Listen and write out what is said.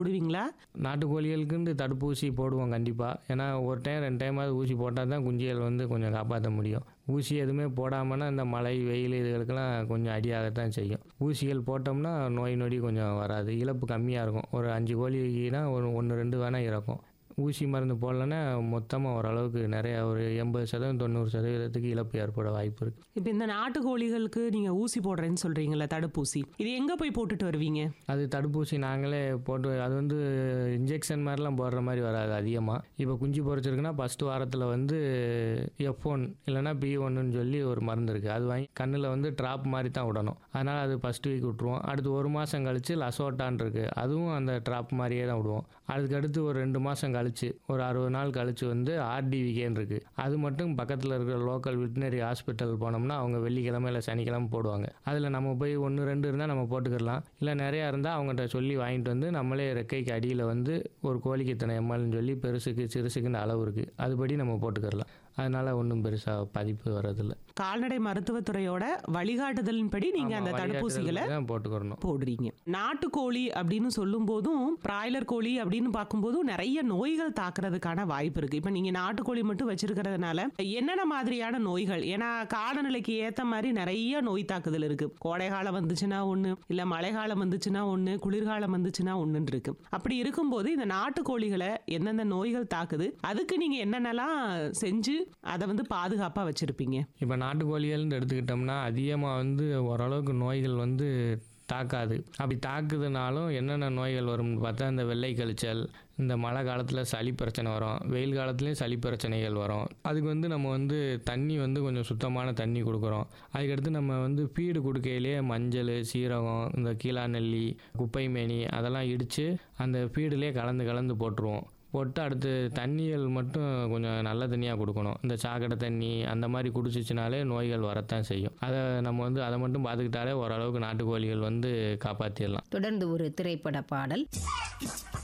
போடுவீங்களா நாட்டுக்கோழிகளுக்குன்னு தடுப்பூசி போடுவோம் கண்டிப்பாக ஏன்னா ஒரு டைம் ரெண்டு டைமாவது ஊசி போட்டால் தான் குஞ்சுகள் வந்து கொஞ்சம் காப்பாற்ற முடியும் ஊசி எதுவுமே போடாமன்னா இந்த மழை வெயில் இதுகளுக்கெல்லாம் கொஞ்சம் அடியாகத்தான் செய்யும் ஊசிகள் போட்டோம்னா நோய் நொடி கொஞ்சம் வராது இழப்பு கம்மியாக இருக்கும் ஒரு அஞ்சு கோழினா ஒரு ஒன்று ரெண்டு வேணால் இறக்கும் ஊசி மருந்து போடலன்னா மொத்தமாக ஓரளவுக்கு நிறைய ஒரு எண்பது சதவீதம் தொண்ணூறு சதவீதத்துக்கு இழப்பு ஏற்பட வாய்ப்பு இருக்குது இப்போ இந்த நாட்டுக்கோழிகளுக்கு நீங்க ஊசி போடுறேன்னு சொல்றீங்கல்ல தடுப்பூசி இது எங்க போய் போட்டுட்டு வருவீங்க அது தடுப்பூசி நாங்களே போட்டு அது வந்து இன்ஜெக்ஷன் மாதிரிலாம் போடுற மாதிரி வராது அதிகமாக இப்போ குஞ்சு பொறிச்சிருக்குன்னா ஃபஸ்ட்டு வாரத்தில் வந்து எஃப் ஒன் இல்லைன்னா பி ஒன்னு சொல்லி ஒரு மருந்து இருக்குது அது வாங்கி கண்ணில் வந்து ட்ராப் மாதிரி தான் விடணும் அதனால் அது ஃபஸ்ட் வீக் விட்ருவோம் அடுத்து ஒரு மாதம் கழித்து லசோட்டான் இருக்குது அதுவும் அந்த ட்ராப் மாதிரியே தான் விடுவோம் அதுக்கடுத்து ஒரு ரெண்டு மாதம் கழிச்சு ஒரு அறுபது நாள் கழிச்சு வந்து ஆர்டிவிகேன்னு இருக்குது அது மட்டும் பக்கத்தில் இருக்கிற லோக்கல் வெட்டினரி ஹாஸ்பிட்டல் போனோம்னா அவங்க வெள்ளிக்கிழமை இல்லை சனிக்கிழமை போடுவாங்க அதில் நம்ம போய் ஒன்று ரெண்டு இருந்தால் நம்ம போட்டுக்கிடலாம் இல்லை நிறையா இருந்தால் அவங்ககிட்ட சொல்லி வாங்கிட்டு வந்து நம்மளே ரெக்கைக்கு அடியில் வந்து ஒரு கோழிக்கு இத்தனை எம்எல்னு சொல்லி பெருசுக்கு சிறுசுக்குன்னு அளவு இருக்குது அதுபடி நம்ம போட்டுக்கிடலாம் அதனால் ஒன்றும் பெருசாக பாதிப்பு வர்றதில்ல கால்நடை மருத்துவத்துறையோட வழிகாட்டுதலின்படி நீங்க அந்த ஆமா, தடுப்பூசிகளை வழிகாட்டுதல் தான் போட்டுக்கிறணும் போடுறீங்க நாட்டுக்கோழி அப்படின்னு சொல்லும் போதும் பிராய்லர் கோழி அப்படின்னு பார்க்கும்போதும் நிறைய நோய்கள் தாக்குறதுக்கான வாய்ப்பு இருக்கு இப்ப நீங்க நாட்டுக்கோழி மட்டும் வச்சிருக்கிறதுனால என்னென்ன மாதிரியான நோய்கள் ஏன்னா காலநிலைக்கு ஏத்த மாதிரி நிறைய நோய் தாக்குதல் இருக்கு கோடை காலம் வந்துச்சுன்னா ஒண்ணு இல்ல மழை காலம் வந்துச்சுன்னா ஒண்ணு குளிர்காலம் வந்துச்சுன்னா ஒண்ணுன்னு இருக்கு அப்படி இருக்கும்போது இந்த நாட்டுக்கோழிகளை எந்தெந்த நோய்கள் தாக்குது அதுக்கு நீங்க என்னென்னலாம் செஞ்சு அதை வந்து பாதுகாப்பா வச்சிருப்பீங்க இப்போ நாட்டுக்கோழிகள்னு எடுத்துக்கிட்டோம்னா அதிகமாக வந்து ஓரளவுக்கு நோய்கள் வந்து தாக்காது அப்படி தாக்குதுனாலும் என்னென்ன நோய்கள் வரும்னு பார்த்தா இந்த வெள்ளை கழிச்சல் இந்த மழை காலத்தில் சளி பிரச்சனை வரும் வெயில் காலத்துலேயும் சளி பிரச்சனைகள் வரும் அதுக்கு வந்து நம்ம வந்து தண்ணி வந்து கொஞ்சம் சுத்தமான தண்ணி கொடுக்குறோம் அதுக்கடுத்து நம்ம வந்து ஃபீடு கொடுக்கையிலே மஞ்சள் சீரகம் இந்த கீழா நெல்லி குப்பை மேனி அதெல்லாம் இடித்து அந்த ஃபீடுலேயே கலந்து கலந்து போட்டுருவோம் போட்டு அடுத்து தண்ணிகள் மட்டும் கொஞ்சம் நல்ல தண்ணியாக கொடுக்கணும் இந்த சாக்கடை தண்ணி அந்த மாதிரி குடிச்சிச்சினாலே நோய்கள் வரத்தான் செய்யும் அதை நம்ம வந்து அதை மட்டும் பார்த்துக்கிட்டாலே ஓரளவுக்கு நாட்டுக்கோழிகள் வந்து காப்பாற்றிடலாம் தொடர்ந்து ஒரு திரைப்பட பாடல்